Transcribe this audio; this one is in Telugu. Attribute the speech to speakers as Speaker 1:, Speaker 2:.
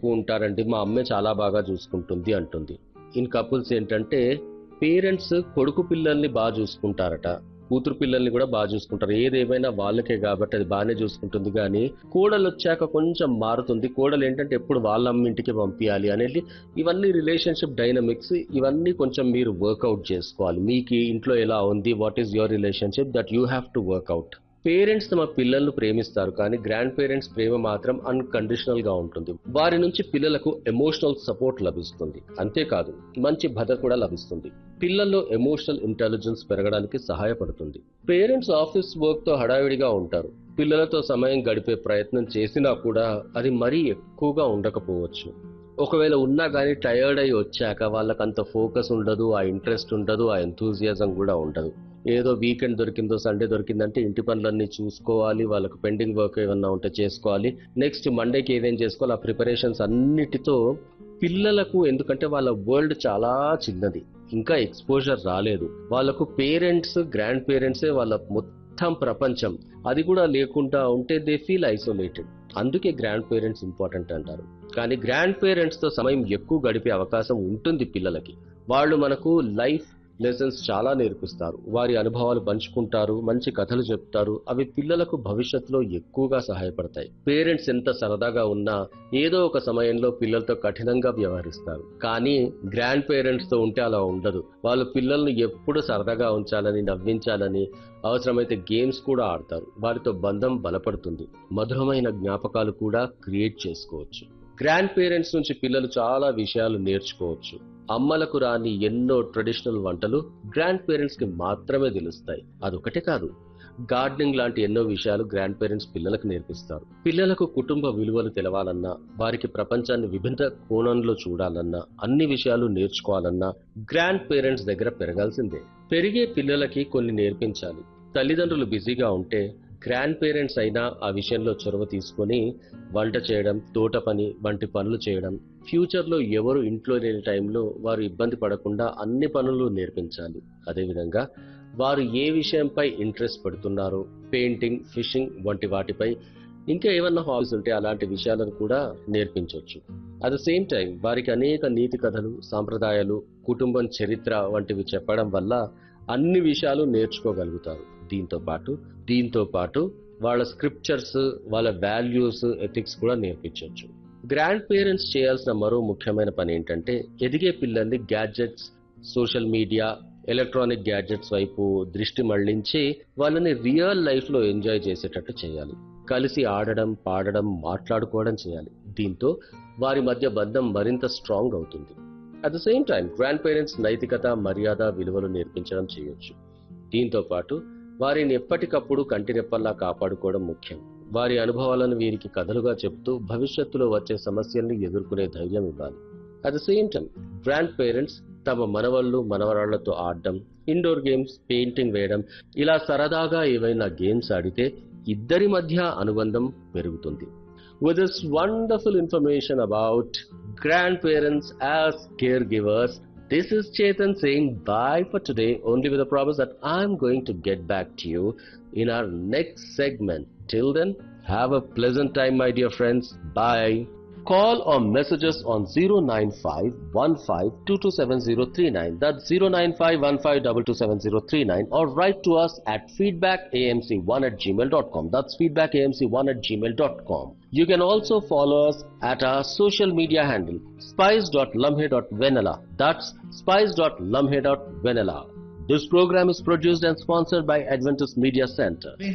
Speaker 1: ఎక్కువ ఉంటారండి మా అమ్మే చాలా బాగా చూసుకుంటుంది అంటుంది ఇన్ కపుల్స్ ఏంటంటే పేరెంట్స్ కొడుకు పిల్లల్ని బాగా చూసుకుంటారట కూతురు పిల్లల్ని కూడా బాగా చూసుకుంటారు ఏదేమైనా వాళ్ళకే కాబట్టి అది బాగానే చూసుకుంటుంది కానీ కోడలు వచ్చాక కొంచెం మారుతుంది కోడలు ఏంటంటే ఎప్పుడు వాళ్ళ అమ్మ ఇంటికి పంపించాలి అనేది ఇవన్నీ రిలేషన్షిప్ డైనమిక్స్ ఇవన్నీ కొంచెం మీరు వర్కౌట్ చేసుకోవాలి మీకు ఇంట్లో ఎలా ఉంది what is your relationship that you have to work out parents తమ పిల్లలను ప్రేమిస్తారు కానీ గ్రాండ్ పేరెంట్స్ ప్రేమ మాత్రం అన్కండిషనల్ గా ఉంటుంది వారి నుంచి పిల్లలకు ఎమోషనల్ సపోర్ట్ లభిస్తుంది అంతేకాదు మంచి భద్రత కూడా లభిస్తుంది పిల్లల్లో ఎమోషనల్ ఇంటెలిజెన్స్ పెరగడానికి సహాయపడుతుంది పేరెంట్స్ ఆఫీస్ వర్క్ తో హడావిడిగా ఉంటారు పిల్లలతో సమయం గడిపే ప్రయత్నం చేసినా కూడా అది మరీ ఎక్కువగా ఉండకపోవచ్చు ఒకవేళ ఉన్నా కానీ టైర్డ్ అయి వచ్చాక వాళ్ళకి అంత ఫోకస్ ఉండదు ఆ ఇంట్రెస్ట్ ఉండదు ఆ ఎంతూజియాజం కూడా ఉండదు ఏదో వీకెండ్ దొరికిందో సండే దొరికిందంటే ఇంటి పనులన్నీ చూసుకోవాలి వాళ్ళకు పెండింగ్ వర్క్ ఏమన్నా ఉంటే చేసుకోవాలి నెక్స్ట్ మండేకి ఏదేం చేసుకోవాలి ఆ ప్రిపరేషన్స్ అన్నిటితో పిల్లలకు ఎందుకంటే వాళ్ళ వరల్డ్ చాలా చిన్నది ఇంకా ఎక్స్పోజర్ రాలేదు వాళ్ళకు పేరెంట్స్ గ్రాండ్ పేరెంట్సే వాళ్ళ మొత్తం ప్రపంచం అది కూడా లేకుండా ఉంటే దే ఫీల్ ఐసోలేటెడ్ అందుకే గ్రాండ్ పేరెంట్స్ ఇంపార్టెంట్ అంటారు కానీ గ్రాండ్ పేరెంట్స్ తో సమయం ఎక్కువ గడిపే అవకాశం ఉంటుంది పిల్లలకి వాళ్ళు మనకు లైఫ్ లెసన్స్ చాలా నేర్పిస్తారు వారి అనుభవాలు పంచుకుంటారు మంచి కథలు చెప్తారు అవి పిల్లలకు భవిష్యత్తులో ఎక్కువగా సహాయపడతాయి పేరెంట్స్ ఎంత సరదాగా ఉన్నా ఏదో ఒక సమయంలో పిల్లలతో కఠినంగా వ్యవహరిస్తారు కానీ గ్రాండ్ పేరెంట్స్ తో ఉంటే అలా ఉండదు వాళ్ళు పిల్లల్ని ఎప్పుడు సరదాగా ఉంచాలని నవ్వించాలని అవసరమైతే గేమ్స్ కూడా ఆడతారు వారితో బంధం బలపడుతుంది మధురమైన జ్ఞాపకాలు కూడా క్రియేట్ చేసుకోవచ్చు గ్రాండ్ పేరెంట్స్ నుంచి పిల్లలు చాలా విషయాలు నేర్చుకోవచ్చు అమ్మలకు రాని ఎన్నో ట్రెడిషనల్ వంటలు గ్రాండ్ పేరెంట్స్ కి మాత్రమే తెలుస్తాయి అదొకటే కాదు గార్డెనింగ్ లాంటి ఎన్నో విషయాలు గ్రాండ్ పేరెంట్స్ పిల్లలకు నేర్పిస్తారు పిల్లలకు కుటుంబ విలువలు తెలవాలన్నా వారికి ప్రపంచాన్ని విభిన్న కోణంలో చూడాలన్నా అన్ని విషయాలు నేర్చుకోవాలన్నా గ్రాండ్ పేరెంట్స్ దగ్గర పెరగాల్సిందే పెరిగే పిల్లలకి కొన్ని నేర్పించాలి తల్లిదండ్రులు బిజీగా ఉంటే గ్రాండ్ పేరెంట్స్ అయినా ఆ విషయంలో చొరవ తీసుకొని వంట చేయడం తోట పని వంటి పనులు చేయడం ఫ్యూచర్లో ఎవరు ఇంట్లో లేని టైంలో వారు ఇబ్బంది పడకుండా అన్ని పనులు నేర్పించాలి అదేవిధంగా వారు ఏ విషయంపై ఇంట్రెస్ట్ పడుతున్నారో పెయింటింగ్ ఫిషింగ్ వంటి వాటిపై ఇంకా ఏమన్నా హాబీస్ ఉంటే అలాంటి విషయాలను కూడా నేర్పించవచ్చు అట్ ద సేమ్ టైం వారికి అనేక నీతి కథలు సాంప్రదాయాలు కుటుంబం చరిత్ర వంటివి చెప్పడం వల్ల అన్ని విషయాలు నేర్చుకోగలుగుతారు దీంతో పాటు దీంతో పాటు వాళ్ళ స్క్రిప్చర్స్ వాళ్ళ వాల్యూస్ ఎథిక్స్ కూడా నేర్పించవచ్చు గ్రాండ్ పేరెంట్స్ చేయాల్సిన మరో ముఖ్యమైన పని ఏంటంటే ఎదిగే పిల్లల్ని gadgets social media electronic gadgets వైపు దృష్టి మళ్లించి వాళ్ళని రియల్ లైఫ్ లో ఎంజాయ్ చేసేటట్టు చేయాలి కలిసి ఆడడం పాడడం మాట్లాడుకోవడం చేయాలి దీంతో వారి మధ్య బంధం మరింత స్ట్రాంగ్ అవుతుంది at the same time grandparents నైతికత మర్యాద విలువలు నేర్పించడం చేయొచ్చు దీంతో పాటు వారిని ఎప్పటికప్పుడు కంటిరెప్పల్లా కాపాడుకోవడం ముఖ్యం వారి అనుభవాలను వీరికి కథలుగా చెప్తూ భవిష్యత్తులో వచ్చే సమస్యల్ని ఎదుర్కొనే ధైర్యం ఇవ్వాలి at the same time grandparents తమ మనవళ్ళు మనవరాళ్లతో ఆడడం ఇండోర్ గేమ్స్ పెయింటింగ్ వేయడం ఇలా సరదాగా ఏవైనా గేమ్స్ ఆడితే ఇద్దరి మధ్య అనుబంధం పెరుగుతుంది With this wonderful information about grandparents as caregivers, this is Chetan saying bye for today, only with a promise that I'm going to get back to you in our next segment. Till then, have a pleasant time, my dear friends. Bye. Call or message us on 09515227039. That's 09515227039 or write to us at feedbackamc1 at gmail.com. That's feedbackamc1 at gmail.com. You can also follow us at our social media handle spice.lumhe.vanilla. That's spice.lumhe.vanilla. This program is produced and sponsored by Adventist Media Center.